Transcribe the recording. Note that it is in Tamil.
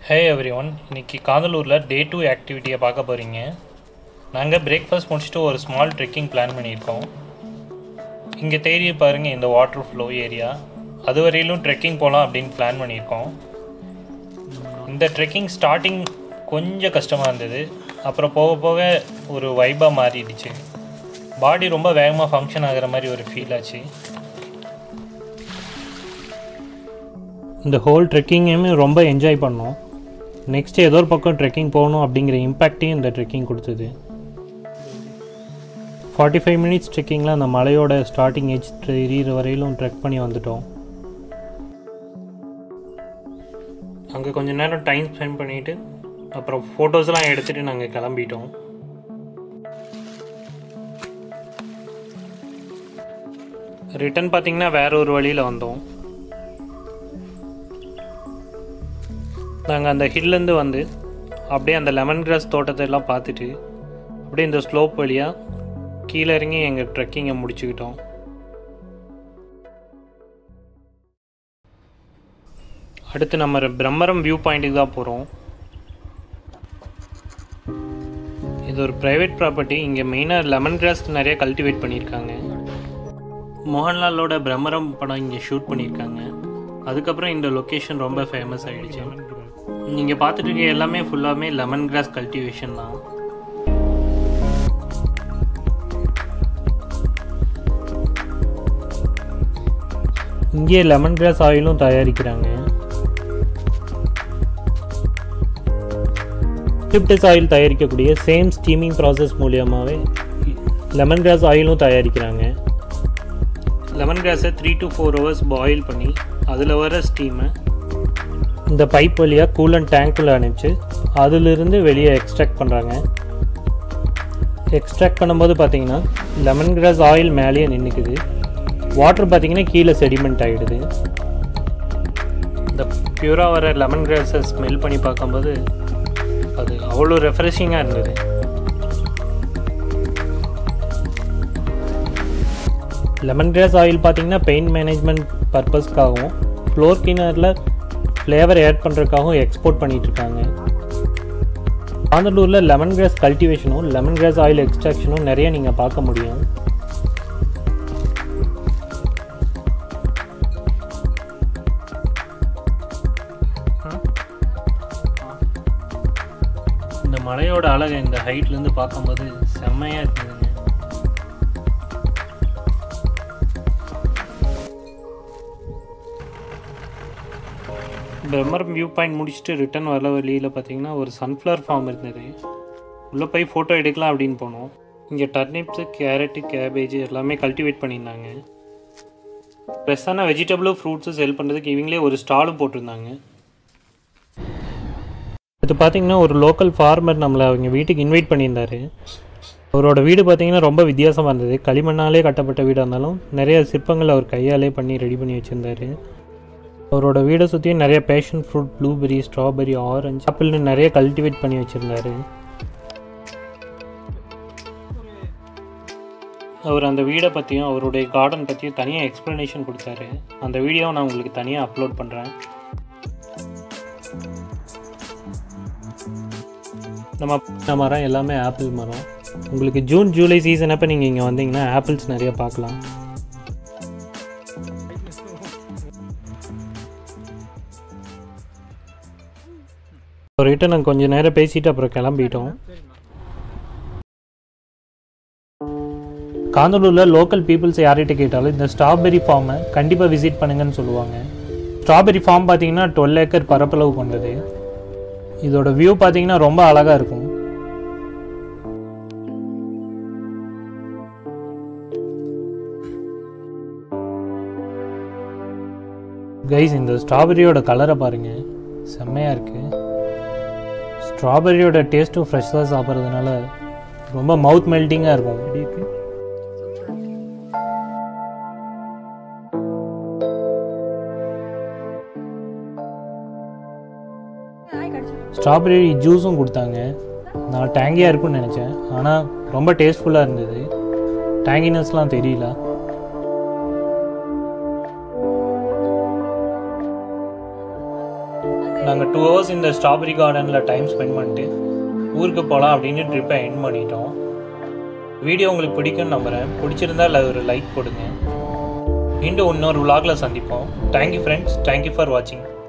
ஹே எவ்ரி ஒன் இன்னைக்கு காந்தலூரில் டே டூ ஆக்டிவிட்டியை பார்க்க போகிறீங்க நாங்கள் பிரேக்ஃபாஸ்ட் முடிச்சுட்டு ஒரு ஸ்மால் ட்ரெக்கிங் பிளான் பண்ணியிருக்கோம் இங்கே தேடி பாருங்கள் இந்த வாட்டர் ஃப்ளோ ஏரியா அது வரையிலும் ட்ரெக்கிங் போகலாம் அப்படின்னு பிளான் பண்ணியிருக்கோம் இந்த ட்ரெக்கிங் ஸ்டார்டிங் கொஞ்சம் கஷ்டமாக இருந்தது அப்புறம் போக போக ஒரு வைபாக மாறிடுச்சு பாடி ரொம்ப வேகமாக ஃபங்க்ஷன் ஆகிற மாதிரி ஒரு ஃபீல் ஆச்சு இந்த ஹோல் ட்ரெக்கிங்கையுமே ரொம்ப என்ஜாய் பண்ணோம் நெக்ஸ்ட் ஏதோ ஒரு பக்கம் ட்ரெக்கிங் போகணும் அப்படிங்கிற இம்பேக்டையும் இந்த ட்ரெக்கிங் கொடுத்தது ஃபார்ட்டி ஃபைவ் மினிட்ஸ் ட்ரெக்கிங்கில் அந்த மலையோட ஸ்டார்டிங் ஏஜ் தெரியிற வரையிலும் ட்ரெக் பண்ணி வந்துட்டோம் அங்கே கொஞ்ச நேரம் டைம் ஸ்பெண்ட் பண்ணிவிட்டு அப்புறம் ஃபோட்டோஸ்லாம் எடுத்துகிட்டு நாங்கள் கிளம்பிட்டோம் ரிட்டன் பார்த்தீங்கன்னா வேற ஒரு வழியில் வந்தோம் நாங்கள் அந்த ஹில்லேருந்து வந்து அப்படியே அந்த லெமன் கிராஸ் தோட்டத்தை எல்லாம் பார்த்துட்டு அப்படியே இந்த ஸ்லோப் வழியாக கீழே இறங்கி எங்கள் ட்ரெக்கிங்கை முடிச்சுக்கிட்டோம் அடுத்து நம்ம பிரம்மரம் வியூ பாயிண்ட்டுக்கு தான் போகிறோம் இது ஒரு ப்ரைவேட் ப்ராப்பர்ட்டி இங்கே மெயினாக லெமன் கிராஸ் நிறைய கல்டிவேட் பண்ணியிருக்காங்க மோகன்லாலோட பிரம்மரம் படம் இங்கே ஷூட் பண்ணியிருக்காங்க அதுக்கப்புறம் இந்த லொக்கேஷன் ரொம்ப ஃபேமஸ் ஆகிடுச்சு நீங்கள் பார்த்துட்டு இருக்க எல்லாமே ஃபுல்லாமே லெமன் கிராஸ் கல்டிவேஷன் தான் இங்கே லெமன் கிராஸ் ஆயிலும் தயாரிக்கிறாங்க யூக்கலிப்டஸ் ஆயில் தயாரிக்கக்கூடிய சேம் ஸ்டீமிங் ப்ராசஸ் மூலியமாகவே லெமன் கிராஸ் ஆயிலும் தயாரிக்கிறாங்க லெமன் கிராஸை three to four hours boil பண்ணி அதில் வர ஸ்டீமை இந்த பைப் வழியாக கூலன் டேங்க்கில் அனுப்பிச்சு அதிலிருந்து வெளியே எக்ஸ்ட்ராக்ட் பண்ணுறாங்க எக்ஸ்ட்ராக்ட் பண்ணும்போது பார்த்தீங்கன்னா லெமன் கிராஸ் ஆயில் மேலேயே நின்றுக்குது வாட்டர் பார்த்தீங்கன்னா கீழே செடிமெண்ட் ஆகிடுது இந்த பியூராக வர லெமன் கிராஸை ஸ்மெல் பண்ணி பார்க்கும்போது அது அவ்வளோ ரெஃப்ரெஷிங்காக இருந்தது லெமன் கிராஸ் ஆயில் பார்த்தீங்கன்னா பெயிண்ட் மேனேஜ்மெண்ட் பர்பஸ்க்காகவும் ஃப்ளோர் கிளீனரில் ஃப்ளேவர் ஆட் பண்ணுறதுக்காகவும் எக்ஸ்போர்ட் பண்ணிகிட்ருக்காங்க ஆந்தலூரில் லெமன் கிராஸ் கல்டிவேஷனும் லெமன் கிராஸ் ஆயில் எக்ஸ்ட்ராக்ஷனும் நிறைய நீங்கள் பார்க்க முடியும் இந்த மலையோட அழகை இந்த ஹைட்லேருந்து பார்க்கும்போது செம்மையாக இருக்குதுங்க பிரம்மரம் வியூ பாயிண்ட் முடிச்சுட்டு ரிட்டன் வர வழியில் பார்த்தீங்கன்னா ஒரு சன்ஃப்ளவர் ஃபார்ம் இருந்தது உள்ளே போய் ஃபோட்டோ எடுக்கலாம் அப்படின்னு போனோம் இங்கே டர்னிப்ஸு கேரட்டு கேபேஜ் எல்லாமே கல்டிவேட் பண்ணியிருந்தாங்க ஃப்ரெஷ்ஷான வெஜிடபிளும் ஃப்ரூட்ஸும் செல் பண்ணுறதுக்கு இவங்களே ஒரு ஸ்டாலும் போட்டிருந்தாங்க இது பார்த்தீங்கன்னா ஒரு லோக்கல் ஃபார்மர் நம்மளை அவங்க வீட்டுக்கு இன்வைட் பண்ணியிருந்தாரு அவரோட வீடு பார்த்தீங்கன்னா ரொம்ப வித்தியாசமாக இருந்தது களிமண்ணாலே கட்டப்பட்ட வீடாக இருந்தாலும் நிறைய சிற்பங்கள் அவர் கையாலே பண்ணி ரெடி பண்ணி வச்சுருந்தாரு அவரோட வீடை சுற்றியும் நிறைய passion fruit blueberry strawberry orange ஆப்பிள்னு நிறைய கல்டிவேட் பண்ணி வச்சுருந்தாரு அவர் அந்த வீடை பற்றியும் அவருடைய கார்டன் பற்றியும் தனியாக எக்ஸ்ப்ளனேஷன் கொடுத்தாரு அந்த வீடியோவை நான் உங்களுக்கு தனியாக அப்லோட் பண்ணுறேன் நம்ம மரம் எல்லாமே ஆப்பிள் மரம் உங்களுக்கு ஜூன் ஜூலை சீசன் அப்போ நீங்கள் இங்கே வந்தீங்கன்னா ஆப்பிள்ஸ் நிறைய பார்க்கலாம் அவர்கிட்ட நாங்கள் கொஞ்சம் நேரம் பேசிட்டு அப்புறம் கிளம்பிட்டோம் காந்தலூரில் லோக்கல் பீப்புள்ஸ் யார்கிட்ட கேட்டாலும் இந்த ஸ்ட்ராபெரி ஃபார்மை கண்டிப்பாக விசிட் பண்ணுங்கன்னு சொல்லுவாங்க ஸ்ட்ராபெரி ஃபார்ம் பார்த்தீங்கன்னா டுவெல் ஏக்கர் பரப்பளவு கொண்டது இதோட வியூ பார்த்தீங்கன்னா ரொம்ப அழகாக இருக்கும் கைஸ் இந்த ஸ்ட்ராபெரியோட கலரை பாருங்க செம்மையாக இருக்கு ஸ்ட்ராபெரியோட டேஸ்ட்டும் ஃப்ரெஷ்ஷாக சாப்பிட்றதுனால ரொம்ப மவுத் மெல்ட்டிங்காக இருக்கும் எப்படி இருக்கு ஸ்ட்ராபெரி ஜூஸும் கொடுத்தாங்க நான் டேங்கியாக இருக்கும்னு நினச்சேன் ஆனால் ரொம்ப டேஸ்ட்ஃபுல்லாக இருந்தது டேங்கினஸ்லாம் தெரியல நாங்கள் டூ ஹவர்ஸ் இந்த ஸ்ட்ராபெரி கார்டனில் டைம் ஸ்பெண்ட் பண்ணிட்டு ஊருக்கு போகலாம் அப்படின்னு ட்ரிப்பை எண்ட் பண்ணிட்டோம் வீடியோ உங்களுக்கு பிடிக்கும்னு நம்புகிறேன் பிடிச்சிருந்தா இல்லை ஒரு லைக் போடுங்க மீண்டும் இன்னொரு vlogல சந்திப்போம் தேங்க்யூ ஃப்ரெண்ட்ஸ் தேங்க்யூ ஃபார் வாட்சிங்